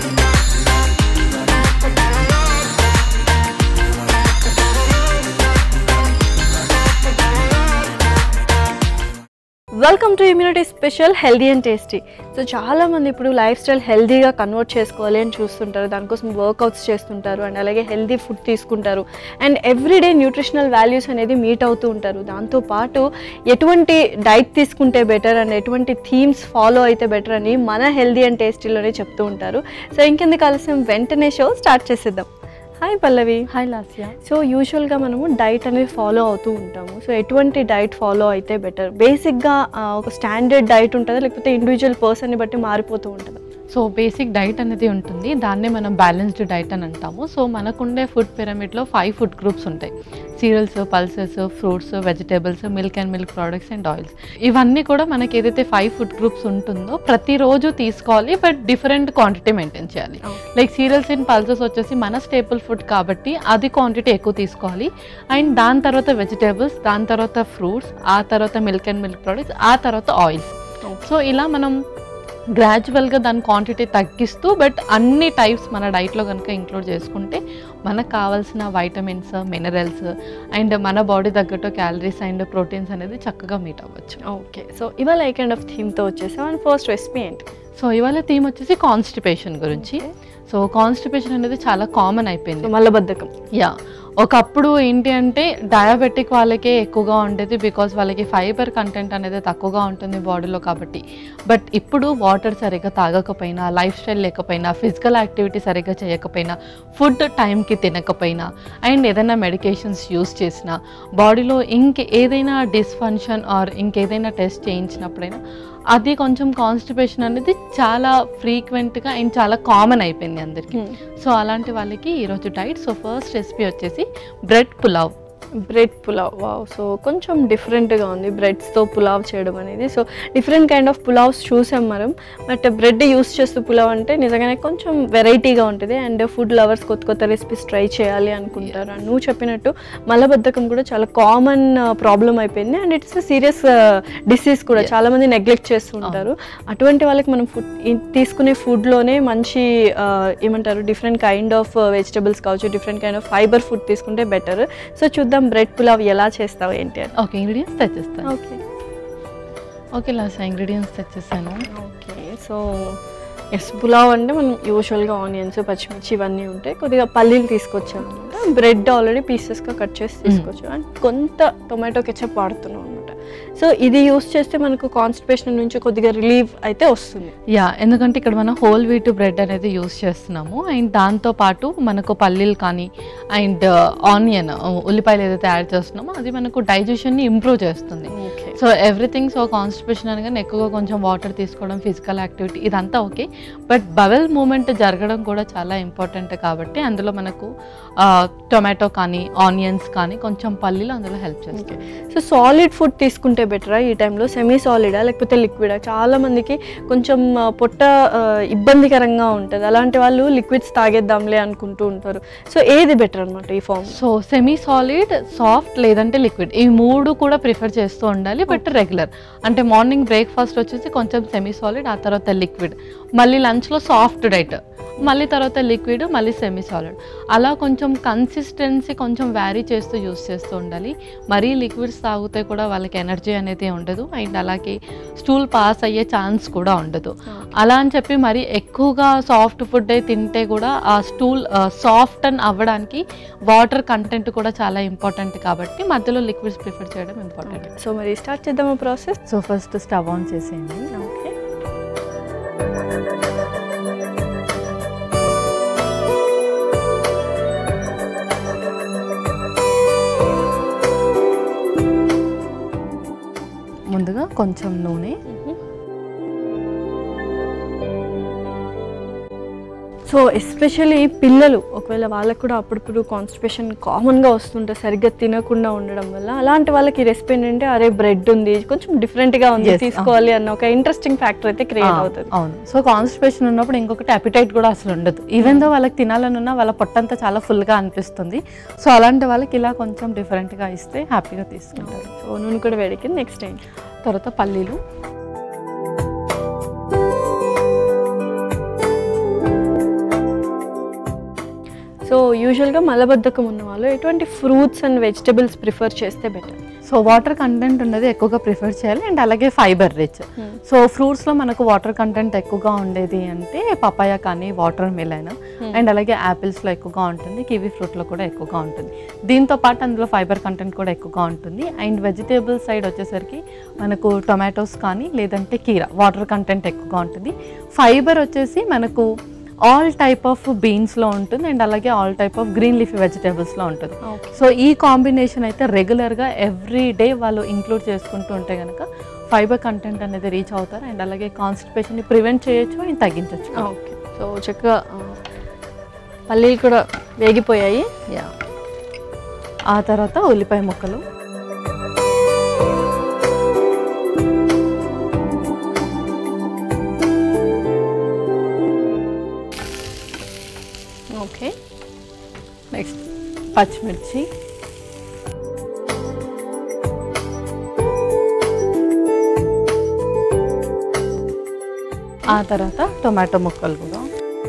Welcome to immunity special healthy and tasty so చాలా మంది ఇప్పుడు లైఫ్ స్టైల్ హెల్దీగా కన్వర్ట్ చేసుకోవాలి అని చూస్తుంటారు దానికోసం వర్కౌట్స్ చేస్తుంటారు అండ్ అలాగే హెల్దీ ఫుడ్ తీసుకుంటారు అండ్ ఎవ్రీడే న్యూట్రిషనల్ వాల్యూస్ అనేది మీట్ అవుతూ ఉంటారు దాంతోపాటు ఎటువంటి డైట్ తీసుకుంటే బెటర్ అండ్ ఎటువంటి థీమ్స్ ఫాలో అయితే బెటర్ అని మన హెల్దీ అండ్ టేస్టీలోనే చెప్తూ ఉంటారు సో ఇంకెందుకు ఆలస్యం వెంటనే షో స్టార్ట్ చేసేద్దాం hi Pallavi hi Lasya so యూజువల్గా మనము డైట్ అనేది ఫాలో అవుతూ ఉంటాము సో ఎటువంటి డైట్ ఫాలో అయితే బెటర్ బేసిక్గా ఒక స్టాండర్డ్ డైట్ ఉంటుందా లేకపోతే ఇండివిజువల్ పర్సన్ని బట్టి మారిపోతూ ఉంటుందా సో బేసిక్ డైట్ అనేది ఉంటుంది దాన్నే మనం బ్యాలెన్స్డ్ డైట్ అని అంటాము సో మనకుండే ఫుడ్ పిరమిడ్లో ఫైవ్ ఫుడ్ గ్రూప్స్ ఉంటాయి cereals pulses fruits vegetables milk and milk products and oils ఇవన్నీ కూడా మనకి ఏదైతే ఫైవ్ ఫుడ్ గ్రూప్స్ ఉంటుందో ప్రతిరోజు తీసుకోవాలి బట్ డిఫరెంట్ క్వాంటిటీ మెయింటైన్ చేయాలి లైక్ సీరియల్స్ అండ్ పల్సెస్ వచ్చేసి మన స్టేపుల్ ఫుడ్ కాబట్టి అది క్వాంటిటీ ఎక్కువ తీసుకోవాలి అండ్ దాని తర్వాత వెజిటేబుల్స్ దాని తర్వాత ఫ్రూట్స్ ఆ తర్వాత మిల్క్ అండ్ మిల్క్ ప్రోడక్ట్స్ ఆ తర్వాత ఆయిల్స్ సో ఇలా మనం గ్రాడ్యువల్గా దాని క్వాంటిటీ తగ్గిస్తూ బట్ అన్ని టైప్స్ మన డైట్లో కనుక ఇంక్లూడ్ చేసుకుంటే మనకు కావాల్సిన వైటమిన్స్ మినరల్స్ అండ్ మన బాడీ తగ్గట్టు క్యాలరీస్ అండ్ ప్రోటీన్స్ అనేది చక్కగా మీట్ అవ్వచ్చు ఓకే సో ఇవాళ ఏ కైండ్ ఆఫ్ థీమ్తో వచ్చేసాం అండ్ ఫస్ట్ రెసిపీ ఏంటి సో ఇవాళ థీమ్ వచ్చేసి కాన్స్టిపేషన్ గురించి సో కాన్స్టిపేషన్ అనేది చాలా కామన్ అయిపోయింది సో మలబద్ధకం యా ఒకప్పుడు ఏంటి అంటే డయాబెటిక్ వాళ్ళకే ఎక్కువగా ఉండేది బికాస్ వాళ్ళకి ఫైబర్ కంటెంట్ అనేది తక్కువగా ఉంటుంది బాడీలో కాబట్టి బట్ ఇప్పుడు వాటర్ సరిగ్గా తాగకపోయినా లైఫ్ స్టైల్ లేకపోయినా ఫిజికల్ యాక్టివిటీ సరిగ్గా చేయకపోయినా ఫుడ్ టైంకి తినకపోయినా అండ్ ఏదైనా మెడికేషన్స్ యూస్ చేసినా బాడీలో ఇంక ఏదైనా డిస్ఫంక్షన్ ఆర్ ఇంకేదైనా టెస్ట్ చేయించినప్పుడైనా అది కొంచెం కాన్స్టిపేషన్ అనేది చాలా ఫ్రీక్వెంట్గా అండ్ చాలా కామన్ అయిపోయింది అందరికీ సో అలాంటి వాళ్ళకి ఈరోజు డైట్ సో ఫస్ట్ రెసిపీ వచ్చేసి bread pulao bread pulao wow so కొంచెం డిఫరెంట్గా ఉంది బ్రెడ్స్తో పులావ్ చేయడం అనేది so different kind of pulaos చూసాం మనం బట్ బ్రెడ్ యూస్ చేస్తూ పులావ్ అంటే నిజంగానే కొంచెం వెరైటీగా ఉంటుంది అండ్ ఫుడ్ లవర్స్ కొత్త కొత్త రెసిపీస్ ట్రై చేయాలి అనుకుంటారు అండ్ నువ్వు చెప్పినట్టు మలబద్ధకం కూడా చాలా కామన్ ప్రాబ్లం అయిపోయింది అండ్ ఇట్స్ సీరియస్ డిసీజ్ కూడా చాలా మంది నెగ్లెక్ట్ చేస్తూ ఉంటారు అటువంటి వాళ్ళకి మనం ఫుడ్ తీసుకునే ఫుడ్లోనే మంచి ఆ, ఏమంటారు డిఫరెంట్ కైండ్ ఆఫ్ వెజిటబుల్స్ కావచ్చు different kind of fibre food తీసుకుంటే బెటర్ సో చూద్దాం బ్రెడ్ పులావ్ ఎలా చేస్తావు ఏంటి అని ఓకే ఇంగ్రీడియంట్స్ తెచ్చేస్తాను ఓకే ఓకే లాస్ ఇంగ్రీడియంట్స్ తెచ్చేసాను ఓకే సో ఎస్ పులావ్ అంటే మనం యూజువల్గా ఆనియన్స్ పచ్చిమిర్చి ఇవన్నీ ఉంటాయి కొద్దిగా పల్లీలు తీసుకొచ్చాం అనమాట బ్రెడ్ ఆల్రెడీ పీసెస్గా కట్ చేసి తీసుకొచ్చాం అండ్ కొంత టొమాటో కెచప్ వాడుతున్నాం అనమాట సో ఇది యూస్ చేస్తే మనకు కాన్స్టిపేషన్ నుంచి కొద్దిగా రిలీఫ్ అయితే వస్తుంది యా ఎందుకంటే ఇక్కడ మనం హోల్ వీట్ బ్రెడ్ అనేది యూస్ చేస్తున్నాము అండ్ దాంతో పాటు మనకు పల్లీలు కానీ అండ్ ఆనియన్ ఉల్లిపాయలు ఏదైతే యాడ్ చేస్తున్నామో అది మనకు డైజెషన్ని ఇంప్రూవ్ చేస్తుంది okay so everything so constipation అనగానే ఎక్కువగా కొంచెం వాటర్ తీసుకోవడం ఫిజికల్ యాక్టివిటీ ఇదంతా ఓకే బట్ బవెల్ మూమెంట్ జరగడం కూడా చాలా ఇంపార్టెంట్ కాబట్టి అందులో మనకు టొమాటో కానీ ఆనియన్స్ కానీ కొంచెం పల్లీలు అందులో హెల్ప్ చేస్తాయి సో సాలిడ్ ఫుడ్ తీసుకుంటే బెటరా ఈ టైంలో సెమీ సాలిడా లేకపోతే లిక్విడా చాలా మందికి కొంచెం ఆ, పొట్ట ఆ, ఇబ్బందికరంగా ఉంటుంది అలాంటి వాళ్ళు లిక్విడ్స్ తాగేద్దాంలే అనుకుంటూ ఉంటారు సో ఏది బెటర్ అనమాట ఈ form so semi solid soft లేదంటే లిక్విడ్ ఈ మూడు కూడా ప్రిఫర్ చేస్తూ ఉండాలి బట్ రెగ్యులర్ అంటే మార్నింగ్ బ్రేక్ఫాస్ట్ వచ్చేసి కొంచెం సెమీ సాలిడ్ ఆ తర్వాత లిక్విడ్ మళ్ళీ లంచ్లో సాఫ్ట్ డైట్ మళ్ళీ తర్వాత లిక్విడ్ మళ్ళీ సెమీ సాలిడ్ అలా కొంచెం కన్సిస్టెన్సీ కొంచెం వ్యారీ చేస్తూ యూస్ చేస్తూ ఉండాలి మరీ లిక్విడ్స్ తాగితే కూడా వాళ్ళకి ఎనర్జీ అనేది ఉండదు అండ్ అలాగే స్టూల్ పాస్ అయ్యే ఛాన్స్ కూడా ఉండదు అలా అని చెప్పి మరి ఎక్కువగా సాఫ్ట్ ఫుడ్ తింటే కూడా ఆ స్టూల్ సాఫ్ట్ అని అవ్వడానికి వాటర్ కంటెంట్ కూడా చాలా ఇంపార్టెంట్ కాబట్టి మధ్యలో లిక్విడ్స్ ప్రిఫర్ చేయడం ఇంపార్టెంట్ సో మరి స్టార్ట్ చేద్దామా process so first stove on చేసేయండి ఓకే ముందుగా కొంచెం నూనె సో ఎస్పెషల్లీ పిల్లలు ఒకవేళ వాళ్ళకు కూడా అప్పుడప్పుడు కాన్స్టిపేషన్ కామన్గా వస్తుంటే సరిగ్గా తినకుండా ఉండడం వల్ల అలాంటి వాళ్ళకి ఈ రెసిపీ ఏంటంటే అరే బ్రెడ్ ఉంది కొంచెం డిఫరెంట్గా ఉంది Yes, తీసుకోవాలి అన్న ఒక ఇంట్రెస్టింగ్ ఫ్యాక్టర్ అయితే క్రియేట్ ఆ, అవుతుంది అవును సో కాన్స్టిపేషన్ ఉన్నప్పుడు ఇంకొకటి అపిటైట్ కూడా అసలు ఉండదు ఈవెన్ దో వాళ్ళకి తినాలని ఉన్నా వాళ్ళ పొట్టంతా చాలా ఫుల్గా అనిపిస్తుంది సో అలాంటి వాళ్ళకి ఇలా కొంచెం డిఫరెంట్గా ఇస్తే హ్యాపీగా తీసుకుంటారు సో నూనె కూడా వేడికి నెక్స్ట్ టైం తర్వాత పల్లీలు సో యూజువల్గా మలబద్ధకం ఉన్న వాళ్ళు ఎటువంటి ఫ్రూట్స్ అండ్ వెజిటబుల్స్ ప్రిఫర్ చేస్తే బెటర్ సో వాటర్ కంటెంట్ ఉన్నది ఎక్కువగా ప్రిఫర్ చేయాలి అండ్ అలాగే ఫైబర్ రిచ్ సో ఫ్రూట్స్లో మనకు వాటర్ కంటెంట్ ఎక్కువగా ఉండేది అంటే పపాయ కానీ వాటర్ మిలన్ అండ్ అలాగే యాపిల్స్లో ఎక్కువగా ఉంటుంది కివీ ఫ్రూట్లో కూడా ఎక్కువగా ఉంటుంది దీంతో పాటు అందులో ఫైబర్ కంటెంట్ కూడా ఎక్కువగా ఉంటుంది అండ్ వెజిటేబుల్ సైడ్ వచ్చేసరికి మనకు టొమాటోస్ కానీ లేదంటే కీర వాటర్ కంటెంట్ ఎక్కువగా ఉంటుంది ఫైబర్ వచ్చేసి మనకు ఆల్ టైప్ ఆఫ్ బీన్స్లో ఉంటుంది అండ్ అలాగే all type of green leafy వెజిటేబుల్స్లో ఉంటుంది ఓకే సో ఈ కాంబినేషన్ అయితే రెగ్యులర్గా ఎవ్రీ డే వాళ్ళు ఇంక్లూడ్ చేసుకుంటూ ఉంటే కనుక ఫైబర్ కంటెంట్ అనేది రీచ్ అవుతారు అండ్ అలాగే కాన్స్టిపేషన్ని ప్రివెంట్ చేయొచ్చు అండ్ తగ్గించవచ్చు ఓకే సో చక్కగా ఆ, పల్లీలు కూడా వేగిపోయాయి యా ఆ తర్వాత ఉల్లిపాయ ముక్కలు ఓకే నెక్స్ట్ పచ్చిమిర్చి ఆ తర్వాత టొమాటో ముక్కలు కూడా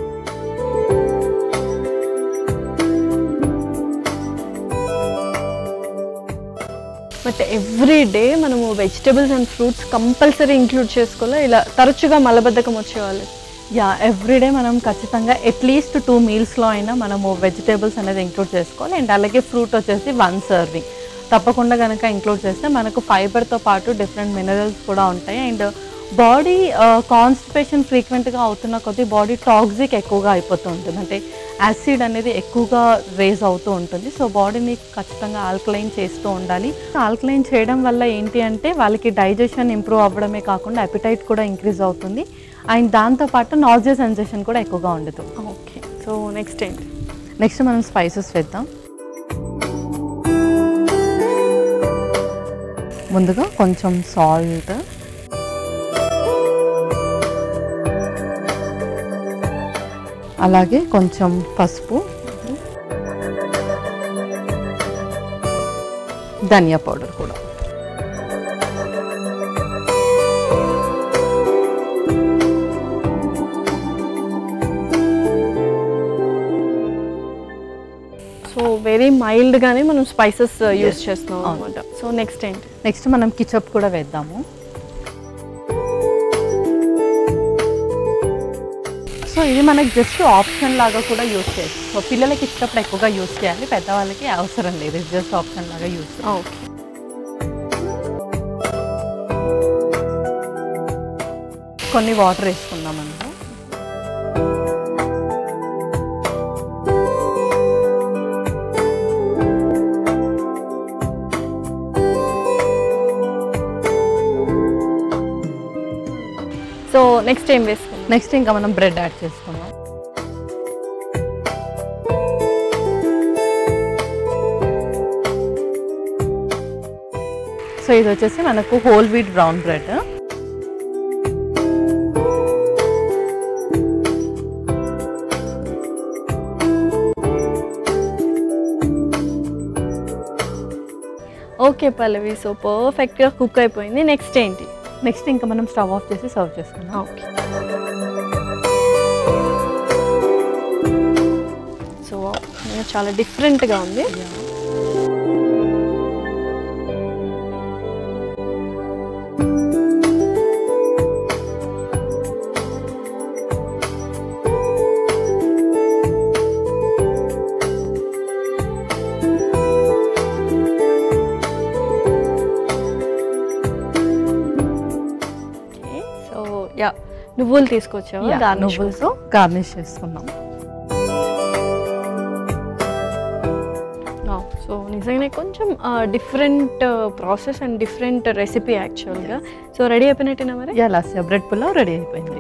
బట్ ఎవ్రీ డే మనము vegetables and fruits compulsory include చేసుకోవాలి ఇలా తరచుగా మలబద్ధకం వచ్చేవాళ్ళు యా ఎవ్రీడే మనం ఖచ్చితంగా అట్లీస్ట్ టూ మీల్స్లో అయినా మనము వెజిటేబుల్స్ అనేది ఇంక్లూడ్ చేసుకోవాలి అండ్ అలాగే ఫ్రూట్ వచ్చేసి వన్ సర్వింగ్ తప్పకుండా కనుక ఇంక్లూడ్ చేస్తే మనకు ఫైబర్తో పాటు డిఫరెంట్ మినరల్స్ కూడా ఉంటాయి అండ్ బాడీ కాన్స్టిపేషన్ ఫ్రీక్వెంట్గా అవుతున్న కొద్దీ బాడీ టాక్సిక్ ఎక్కువగా అయిపోతూ ఉంటుంది అంటే యాసిడ్ అనేది ఎక్కువగా రేజ్ అవుతూ ఉంటుంది సో బాడీని ఖచ్చితంగా ఆల్కలైన్ చేస్తూ ఉండాలి ఆల్కలైన్ చేయడం వల్ల ఏంటి అంటే వాళ్ళకి డైజెషన్ ఇంప్రూవ్ అవ్వడమే కాకుండా అపిటైట్ కూడా ఇంక్రీజ్ అవుతుంది అండ్ దాంతోపాటు నాజియా సెన్సేషన్ కూడా ఎక్కువగా ఉండదు ఓకే సో నెక్స్ట్ ఏంటి నెక్స్ట్ మనం స్పైసెస్ వేద్దాం ముందుగా కొంచెం సాల్ట్ అలాగే కొంచెం పసుపు ధనియా పౌడర్ కూడా సో వెరీ మైల్డ్గానే మనం స్పైసెస్ యూస్ Yes. చేస్తున్నాం అవును. అనమాట సో నెక్స్ట్ ఏంటి నెక్స్ట్ మనం కిచప్ కూడా వేద్దాము సో ఇది మనకి జస్ట్ ఆప్షన్ లాగా కూడా యూస్ చేయొచ్చు సో పిల్లలకి ఇచ్చినప్పుడు ఎక్కువగా యూస్ చేయాలి పెద్దవాళ్ళకి అవసరం లేదు ఇది జస్ట్ ఆప్షన్ లాగా యూస్ ఓకే కొన్ని వాటర్ వేసుకుందాం అందులో సో నెక్స్ట్ ఏం వేసుకుందాం నెక్స్ట్ ఇంకా మనం బ్రెడ్ యాడ్ చేసుకుందాం సో ఇది వచ్చేసి మనకు whole wheat brown bread okay Pallavi so పర్ఫెక్ట్గా కుక్ అయిపోయింది నెక్స్ట్ ఏంటి నెక్స్ట్ ఇంకా మనం స్టవ్ ఆఫ్ చేసి సర్వ్ చేసుకుందాం ఓకే సో చాలా డిఫరెంట్గా ఉంది ఓకే సో యా నువ్వులు తీసుకొచ్చావా గార్నిష్ నువ్వులతో గార్నిష్ చేసుకుందాం సో నిజంగానే కొంచెం different process and different recipe యాక్చువల్గా సో రెడీ అయిపోయినట్టేనా మరి yeah last bread pulao ready అయిపోయింది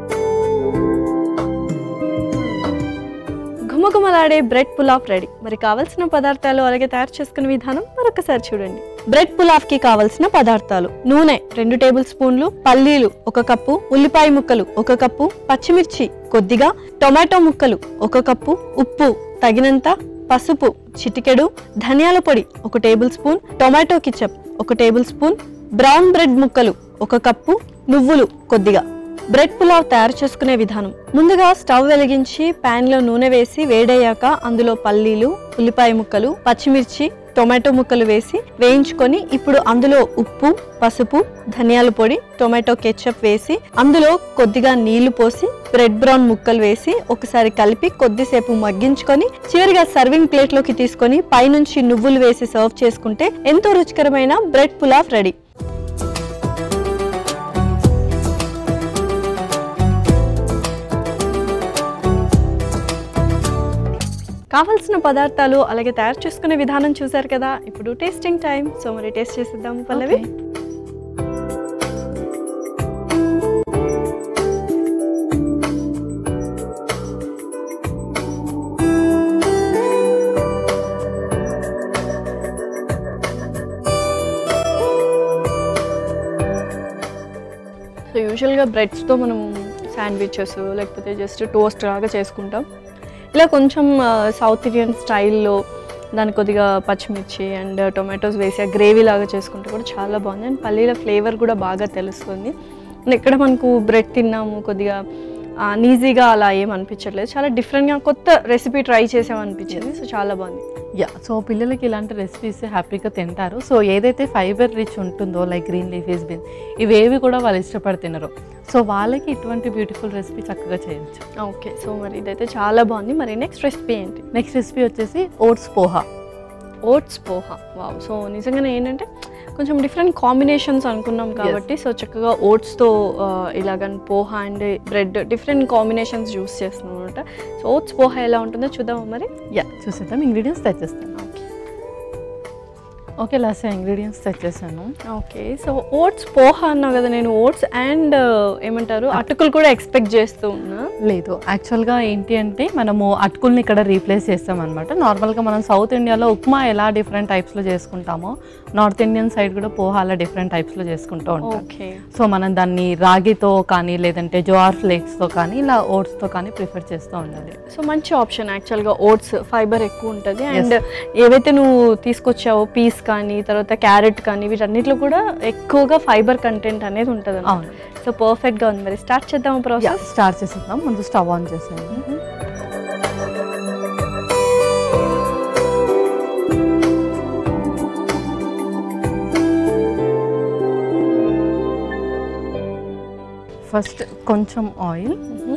ఘుమఘుమలాడే బ్రెడ్ పులావ్ రెడీ మరి కావాల్సిన పదార్థాలు అలాగే తయారు చేసుకునే విధానం మరొకసారి చూడండి బ్రెడ్ పులావ్ కి కావలసిన పదార్థాలు నూనె రెండు టేబుల్ స్పూన్లు పల్లీలు ఒక కప్పు ఉల్లిపాయ ముక్కలు ఒక కప్పు పచ్చిమిర్చి కొద్దిగా టొమాటో ముక్కలు ఒక కప్పు ఉప్పు తగినంత పసుపు చిటికెడు ధనియాల పొడి ఒక టేబుల్ స్పూన్ టొమాటో కిచప్ ఒక టేబుల్ స్పూన్ బ్రౌన్ బ్రెడ్ ముక్కలు ఒక కప్పు నువ్వులు కొద్దిగా బ్రెడ్ పులావ్ తయారు చేసుకునే విధానం ముందుగా స్టవ్ వెలిగించి pan లో నూనె వేసి వేడయ్యాక అందులో పల్లీలు ఉల్లిపాయ ముక్కలు పచ్చిమిర్చి టొమాటో ముక్కలు వేసి వేయించుకొని ఇప్పుడు అందులో ఉప్పు పసుపు ధనియాల పొడి టొమాటో కెచప్ వేసి అందులో కొద్దిగా నీళ్లు పోసి బ్రెడ్ బ్రౌన్ ముక్కలు వేసి ఒకసారి కలిపి కొద్దిసేపు మగ్గించుకొని చివరిగా సర్వింగ్ ప్లేట్లోకి తీసుకొని పైనుంచి నువ్వులు వేసి సర్వ్ చేసుకుంటే ఎంతో రుచికరమైన బ్రెడ్ పులావ్ రెడీ కావాల్సిన పదార్థాలు అలాగే తయారు చేసుకునే విధానం చూసారు కదా ఇప్పుడు టేస్టింగ్ టైం సో మరి టేస్ట్ చేసిద్దాం పల్లవి సో యూజువల్గా బ్రెడ్స్తో మనం శాండ్విచెస్ లేకపోతే జస్ట్ టోస్ట్ లాగా చేసుకుంటాం ఇలా కొంచెం సౌత్ ఇండియన్ స్టైల్లో దానికి కొద్దిగా పచ్చిమిర్చి అండ్ టొమాటోస్ వేసి గ్రేవీ లాగా చేసుకుంటే కూడా చాలా బాగుంది అండ్ పల్లీల ఫ్లేవర్ కూడా బాగా తెలుస్తుంది అండ్ ఇక్కడ మనకు బ్రెడ్ తిన్నాము కొద్దిగా ఈజీగా అలా ఏం అనిపించట్లేదు చాలా డిఫరెంట్గా కొత్త రెసిపీ ట్రై చేసామనిపించింది సో చాలా బాగుంది యా సో పిల్లలకి ఇలాంటి రెసిపీస్ హ్యాపీగా తింటారు సో ఏదైతే ఫైబర్ రిచ్ ఉంటుందో లైక్ గ్రీన్ లీఫీస్ బీన్స్ ఇవేవి కూడా వాళ్ళు ఇష్టపడి తినరు సో వాళ్ళకి ఇటువంటి బ్యూటిఫుల్ రెసిపీ చక్కగా చేయొచ్చు ఓకే సో మరి ఇదైతే చాలా బాగుంది మరి నెక్స్ట్ రెసిపీ ఏంటి నెక్స్ట్ రెసిపీ వచ్చేసి oats poha oats poha wow so నిజంగానే ఏంటంటే కొంచెం డిఫరెంట్ కాంబినేషన్స్ అనుకున్నాం కాబట్టి సో చక్కగా ఓట్స్తో ఇలాగ poha and bread different combinations use చేస్తున్నాం అనమాట సో ఓట్స్ పోహా ఎలా ఉంటుందో చూద్దామా మరి యా చూసేద్దాం ఇంగ్రీడియంట్స్ తెచ్చేస్తాను ఓకే ఓకే లాస్ట్ ఇంగ్రీడియంట్స్ తెచ్చేసాను ఓకే సో ఓట్స్ పోహా అన్నావు కదా నేను ఓట్స్ అండ్ ఏమంటారు అటుకులు కూడా ఎక్స్పెక్ట్ చేస్తూ ఉన్నా లేదు యాక్చువల్గా ఏంటి అంటే మనము అటుకుల్ని ఇక్కడ రీప్లేస్ చేస్తాం అనమాట నార్మల్గా మనం సౌత్ ఇండియాలో ఉప్మా ఎలా డిఫరెంట్ టైప్స్లో చేసుకుంటామో నార్త్ ఇండియన్ సైడ్ కూడా పోహా అలా డిఫరెంట్ టైప్స్లో చేసుకుంటూ ఉంటాం ఓకే సో మనం దాన్ని రాగితో కానీ లేదంటే జోఆర్ ఫ్లేక్స్తో కానీ ఇలా ఓట్స్తో కానీ ప్రిఫర్ చేస్తూ ఉండాలి సో మంచి ఆప్షన్ యాక్చువల్గా ఓట్స్ ఫైబర్ ఎక్కువ ఉంటుంది అండ్ ఏవైతే నువ్వు తీసుకొచ్చావో పీస్ కానీ తర్వాత క్యారెట్ కానీ వీటన్నిటిలో కూడా ఎక్కువగా ఫైబర్ కంటెంట్ అనేది ఉంటుంది అవును సో పర్ఫెక్ట్గా ఉంది మరి స్టార్ట్ చేద్దాం ప్రాసెస్ స్టార్ట్ చేసేద్దాం ముందు స్టవ్ ఆన్ చేసేయండి ఫస్ట్ కొంచెం ఆయిల్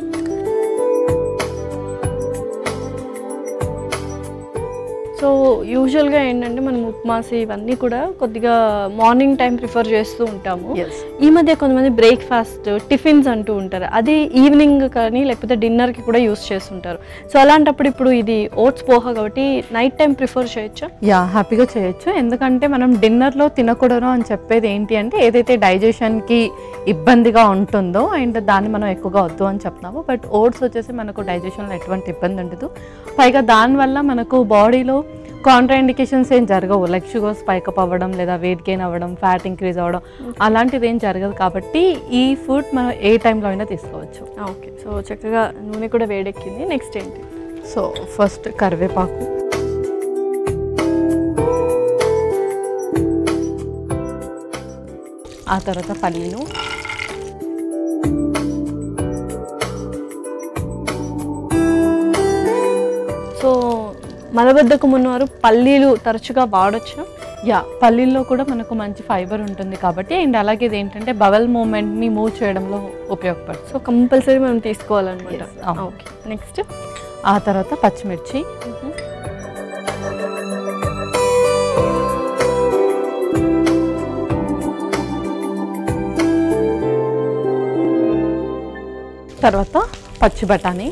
సో యూజువల్గా ఏంటంటే మనం ఉప్మాస్ ఇవన్నీ కూడా కొద్దిగా మార్నింగ్ టైం ప్రిఫర్ చేస్తూ ఉంటాము ఎస్ ఈ మధ్య కొంతమంది బ్రేక్ఫాస్ట్ టిఫిన్స్ అంటూ ఉంటారు అది ఈవినింగ్ కానీ లేకపోతే డిన్నర్కి కూడా యూస్ చేస్తుంటారు సో అలాంటప్పుడు ఇప్పుడు ఇది ఓట్స్ పోహా కాబట్టి నైట్ టైం ప్రిఫర్ చేయొచ్చా యా హ్యాపీగా చేయొచ్చు ఎందుకంటే మనం డిన్నర్లో తినకూడదు అని చెప్పేది ఏంటి అంటే ఏదైతే డైజెషన్కి ఇబ్బందిగా ఉంటుందో అండ్ దాన్ని మనం ఎక్కువగా వద్దు అని చెప్తున్నాము బట్ ఓట్స్ వచ్చేసి మనకు డైజెషన్లో ఎటువంటి ఇబ్బంది ఉండదు పైగా దానివల్ల మనకు బాడీలో కాంట్రా ఇండికేషన్స్ ఏం జరగవు లైక్ షుగర్ స్పైకప్ అవ్వడం లేదా వెయిట్ గెయిన్ అవ్వడం ఫ్యాట్ ఇంక్రీజ్ అవ్వడం అలాంటిది ఏం జరగదు కాబట్టి ఈ ఫుడ్ మనం ఏ టైంలో అయినా తీసుకోవచ్చు ఓకే సో చక్కగా నూనె కూడా వేడెక్కింది నెక్స్ట్ ఏంటి సో ఫస్ట్ కరివేపాకు ఆ తర్వాత పల్లీలు సో మలబద్ధకం ఉన్నవారు పల్లీలు తరచుగా వాడొచ్చు యా పల్లీల్లో కూడా మనకు మంచి ఫైబర్ ఉంటుంది కాబట్టి అండ్ అలాగే ఇది ఏంటంటే బవల్ మూమెంట్ని మూవ్ చేయడంలో ఉపయోగపడుతుంది సో కంపల్సరీ మనం తీసుకోవాలన్నమాట Yes, అవును. ఓకే నెక్స్ట్ ఆ తర్వాత పచ్చిమిర్చి తర్వాత పచ్చి బఠానీ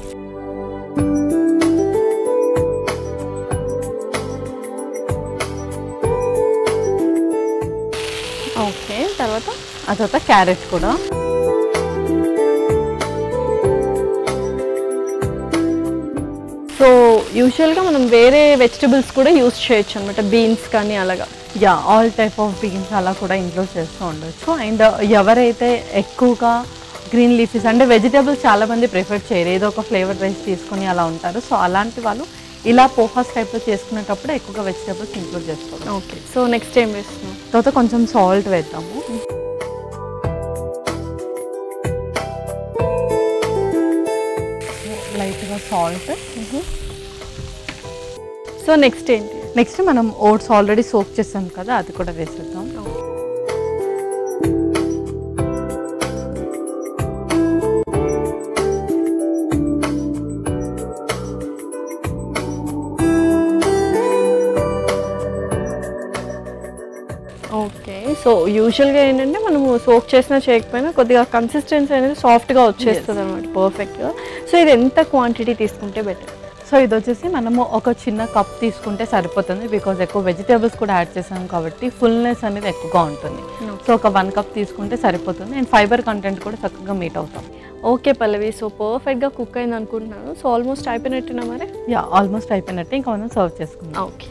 ఓకే తర్వాత ఆ తర్వాత క్యారెట్ కూడా సో యూజువల్గా మనం వేరే వెజిటబుల్స్ కూడా యూస్ చేయొచ్చు అనమాట బీన్స్ కానీ అలాగా yeah all type of beans అలా కూడా ఇంక్లూడ్ చేస్తూ ఉండొచ్చు అండ్ ఎవరైతే ఎక్కువగా గ్రీన్ లీఫీస్ అంటే వెజిటేబుల్స్ చాలా మంది ప్రిఫర్ చేయరు ఏదో ఒక ఫ్లేవర్ రైస్ తీసుకొని అలా ఉంటారు సో అలాంటి వాళ్ళు ఇలా పోహాస్ టైప్లో చేసుకునేటప్పుడు ఎక్కువగా వెజిటేబుల్స్ ఇంక్లూడ్ చేసుకోవాలి ఓకే సో నెక్స్ట్ ఏం వేస్తున్నాం తర్వాత కొంచెం సాల్ట్ వేద్దాము సాల్ట్ సో నెక్స్ట్ ఏంటి నెక్స్ట్ మనం ఓట్స్ ఆల్రెడీ సోక్ చేసాం కదా అది కూడా వేసేద్దాం ఓకే సో యూజువల్గా ఏంటంటే మనము సోక్ చేసినా చేయకపోయినా కొద్దిగా కన్సిస్టెన్సీ అనేది సాఫ్ట్గా వచ్చేస్తుంది అనమాట పర్ఫెక్ట్గా సో ఇది ఎంత క్వాంటిటీ తీసుకుంటే బెటర్ సో ఇది వచ్చేసి మనము ఒక చిన్న కప్ తీసుకుంటే సరిపోతుంది బికాజ్ ఎక్కువ వెజిటేబుల్స్ కూడా యాడ్ చేసాం కాబట్టి ఫుల్నెస్ అనేది ఎక్కువగా ఉంటుంది సో ఒక వన్ కప్ తీసుకుంటే సరిపోతుంది అండ్ ఫైబర్ కంటెంట్ కూడా చక్కగా మీట్ అవుతాం ఓకే పల్లవి సో పర్ఫెక్ట్గా కుక్ అయింది అనుకుంటున్నాను సో ఆల్మోస్ట్ అయిపోయినట్టున్నా మరి యా ఆల్మోస్ట్ అయిపోయినట్టు ఇంకా మనం సర్వ్ చేసుకుందాం ఓకే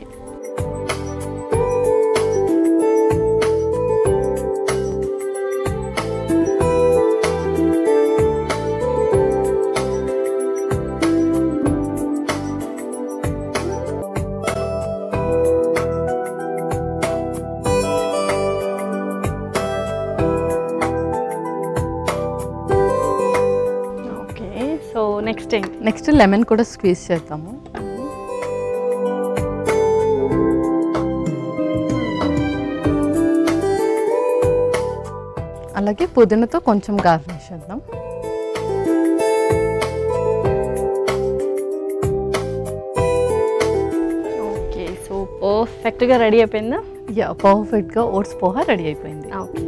ఓకే సో నెక్స్ట్ ఏంటి నెక్స్ట్ లెమన్ కూడా స్క్వీజ్ చేద్దాము అలాగే పుదీనాతో కొంచెం గార్నిష్ చేద్దాం ఓకే సో పర్ఫెక్ట్గా రెడీ అయిపోయిందా యా పర్ఫెక్ట్గా ఓట్స్ పోహా రెడీ అయిపోయింది okay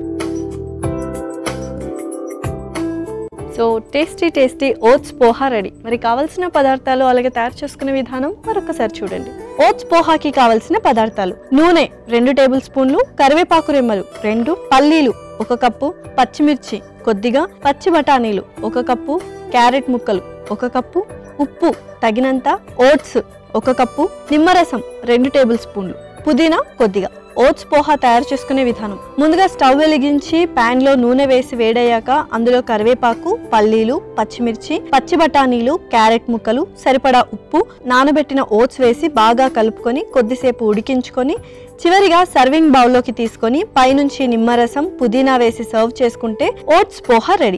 so tasty tasty oats poha ready మరి కావాల్సిన పదార్థాలు అలాగే తయారు చేసుకునే విధానం మరొకసారి చూడండి ఓట్స్ పోహాకి కావలసిన పదార్థాలు నూనె రెండు టేబుల్ స్పూన్లు కరివేపాకు రెమ్మలు రెండు పల్లీలు ఒక కప్పు పచ్చిమిర్చి కొద్దిగా పచ్చి బఠానీలు ఒక కప్పు క్యారెట్ ముక్కలు ఒక కప్పు ఉప్పు తగినంత ఓట్స్ ఒక కప్పు నిమ్మరసం రెండు టేబుల్ స్పూన్లు పుదీనా కొద్దిగా ఓట్స్ పోహా తయారు చేసుకునే విధానం ముందుగా స్టవ్ వెలిగించి పాన్ లో నూనె వేసి వేడయ్యాక అందులో కరివేపాకు పల్లీలు పచ్చిమిర్చి పచ్చి బఠానీలు క్యారెట్ ముక్కలు సరిపడా ఉప్పు నానబెట్టిన ఓట్స్ వేసి బాగా కలుపుకొని కొద్దిసేపు ఉడికించుకొని చివరిగా సర్వింగ్ బౌల్లోకి తీసుకొని పైనుంచి నిమ్మరసం పుదీనా వేసి సర్వ్ చేసుకుంటే ఓట్స్ పోహా రెడీ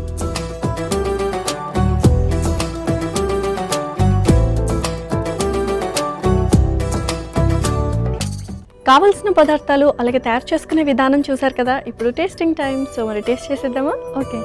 కావలసిన పదార్థాలు అలాగే తయారు చేసుకునే విధానం చూసారు కదా ఇప్పుడు టేస్టింగ్ టైం సో మరి టేస్ట్ చేసేద్దామా ఓకే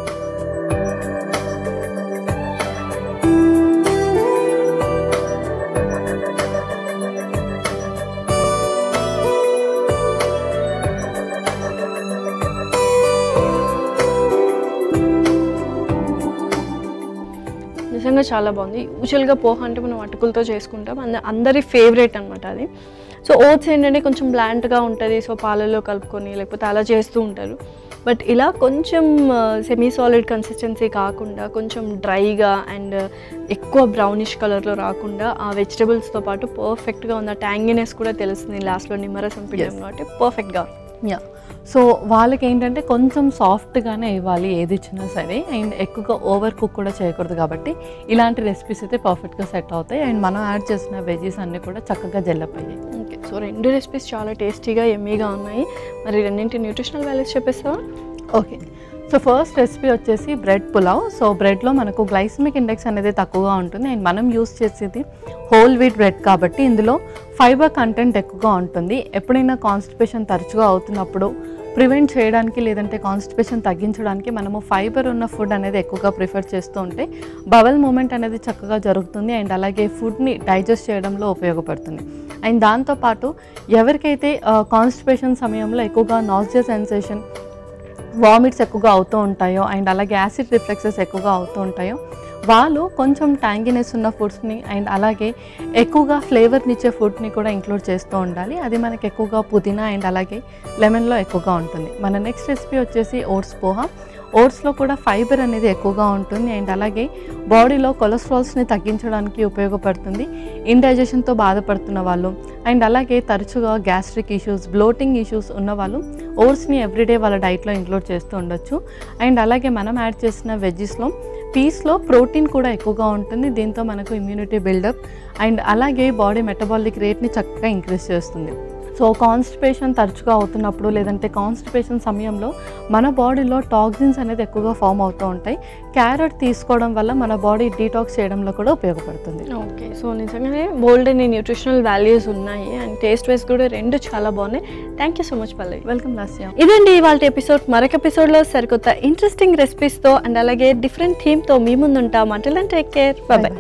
నిజంగా చాలా బాగుంది యూజువల్గా పోహ అంటే మనం అటుకులతో చేసుకుంటాం అంద అందరి ఫేవరెట్ అనమాట అది సో ఓట్స్ ఏంటంటే కొంచెం బ్లాంట్గా ఉంటుంది సో పాలల్లో కలుపుకొని లేకపోతే అలా చేస్తూ ఉంటారు బట్ ఇలా కొంచెం సెమీ సాలిడ్ కన్సిస్టెన్సీ కాకుండా కొంచెం డ్రైగా అండ్ ఎక్కువ బ్రౌనిష్ కలర్లో రాకుండా ఆ వెజిటబుల్స్తో పాటు పర్ఫెక్ట్గా ఉంది ఆ ట్యాంగినెస్ కూడా తెలుస్తుంది లాస్ట్లో నిమ్మరసం పిండం Yes. కాబట్టి పర్ఫెక్ట్గా యా సో వాళ్ళకి ఏంటంటే కొంచెం సాఫ్ట్గానే ఇవ్వాలి ఏది ఇచ్చినా సరే అండ్ ఎక్కువగా ఓవర్ కుక్ కూడా చేయకూడదు కాబట్టి ఇలాంటి రెసిపీస్ అయితే పర్ఫెక్ట్గా సెట్ అవుతాయి అండ్ మనం యాడ్ చేసిన వెజీస్ అన్నీ కూడా చక్కగా జెల్లప్ అయ్యాయి ఓకే సో రెండు రెసిపీస్ చాలా టేస్టీగా ఎమ్మీగా ఉన్నాయి మరి రెండింటి న్యూట్రిషనల్ వాల్యూస్ చెప్పేస్తావా ఓకే సో ఫస్ట్ రెసిపీ వచ్చేసి బ్రెడ్ పులావ్ సో బ్రెడ్లో మనకు గ్లైసమిక్ ఇండెక్స్ అనేది తక్కువగా ఉంటుంది అండ్ మనం యూస్ చేసేది హోల్ వీట్ బ్రెడ్ కాబట్టి ఇందులో ఫైబర్ కంటెంట్ ఎక్కువగా ఉంటుంది ఎప్పుడైనా కాన్స్టిపేషన్ తరచుగా అవుతున్నప్పుడు ప్రివెంట్ చేయడానికి లేదంటే కాన్స్టిపేషన్ తగ్గించడానికి మనము ఫైబర్ ఉన్న ఫుడ్ అనేది ఎక్కువగా ప్రిఫర్ చేస్తూ ఉంటే బవల్ మూమెంట్ అనేది చక్కగా జరుగుతుంది అండ్ అలాగే ఫుడ్ని డైజెస్ట్ చేయడంలో ఉపయోగపడుతుంది అండ్ దాంతోపాటు ఎవరికైతే కాన్స్టిపేషన్ సమయంలో ఎక్కువగా నాసియా సెన్సేషన్ వామిట్స్ ఎక్కువగా అవుతూ ఉంటాయో అండ్ అలాగే యాసిడ్ రిఫ్లెక్సెస్ ఎక్కువగా అవుతూ ఉంటాయో వాళ్ళు కొంచెం ట్యాంగినెస్ ఉన్న ఫుడ్స్ని అండ్ అలాగే ఎక్కువగా ఫ్లేవర్నిచ్చే ఫుడ్ని కూడా ఇంక్లూడ్ చేస్తూ ఉండాలి అది మనకి ఎక్కువగా పుదీనా అండ్ అలాగే లెమన్లో ఎక్కువగా ఉంటుంది మన నెక్స్ట్ రెసిపీ వచ్చేసి ఓట్స్ పోహా ఓట్స్లో కూడా ఫైబర్ అనేది ఎక్కువగా ఉంటుంది అండ్ అలాగే బాడీలో కొలెస్ట్రాల్స్ని తగ్గించడానికి ఉపయోగపడుతుంది ఇండైజెషన్తో బాధపడుతున్న వాళ్ళు అండ్ అలాగే తరచుగా గ్యాస్ట్రిక్ ఇష్యూస్ బ్లోటింగ్ ఇష్యూస్ ఉన్న వాళ్ళు ఓట్స్ని ఎవ్రీడే వాళ్ళ డైట్లో ఇంక్లూడ్ చేస్తూ ఉండొచ్చు అండ్ అలాగే మనం యాడ్ చేసిన వెజ్జెస్లో పీస్లో ప్రోటీన్ కూడా ఎక్కువగా ఉంటుంది దీంతో మనకు ఇమ్యూనిటీ బిల్డప్ అండ్ అలాగే బాడీ మెటబాలిక్ రేట్ని చక్కగా ఇంక్రీజ్ చేస్తుంది సో కాన్స్టిపేషన్ తరచుగా అవుతున్నప్పుడు లేదంటే కాన్స్టిపేషన్ సమయంలో మన బాడీలో టాక్సిన్స్ అనేది ఎక్కువగా ఫామ్ అవుతూ ఉంటాయి క్యారెట్ తీసుకోవడం వల్ల మన బాడీ డీటాక్స్ చేయడంలో కూడా ఉపయోగపడుతుంది ఓకే సో నిజంగానే బోల్డ్ అని న్యూట్రిషనల్ వాల్యూస్ ఉన్నాయి అండ్ టేస్ట్ వైస్ కూడా రెండు చాలా బాగున్నాయి thank you so much Pallavi welcome Lasya ఇదండి ఇవాళ ఎపిసోడ్ మరొక ఎపిసోడ్లో సరికొత్త ఇంట్రెస్టింగ్ రెసిపీస్తో అండ్ అలాగే డిఫరెంట్ థీమ్తో మీ ముందుంటాం అంటే టేక్ కేర్ బాయ్